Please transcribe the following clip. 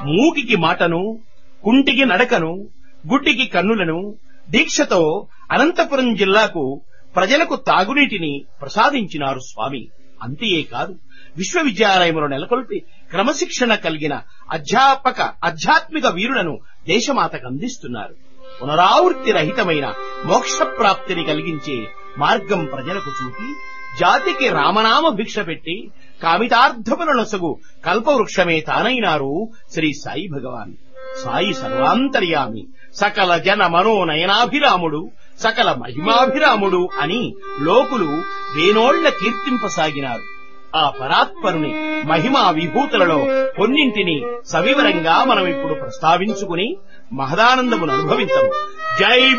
మూకికి మాటను కుంటికి నడకను గుడ్డికి కన్నులను దీక్షతో అనంతపురం జిల్లాకు ప్రజలకు తాగునీటిని ప్రసాదించినారు స్వామి అంతేకాదు విశ్వవిద్యాలయములు నెలకొల్పి క్రమశిక్షణ కలిగిన అధ్యాపక ఆధ్యాత్మిక వీరులను దేశమాతకు అందిస్తున్నారు పునరావృత్తి రహితమైన మోక్ష ప్రాప్తిని కలిగించే మార్గం ప్రజలకు చూపి జాతికి రామనామ భిక్ష పెట్టి కామితార్థముల నొసగు కల్పవృక్షమే తానైనారు శ్రీ సాయి భగవాన్ సాయి సర్వాంతర్యామి సకల జన మనోనయనాభిరాముడు సకల మహిమాభిరాముడు అని లోకులు వేనోళ్ల కీర్తింపసాగినారు ఆ పరాత్పరుని మహిమా విభూతులలో కొన్నింటిని సవివరంగా మనం ఇప్పుడు ప్రస్తావించుకుని మహదానందమును అనుభవించము జై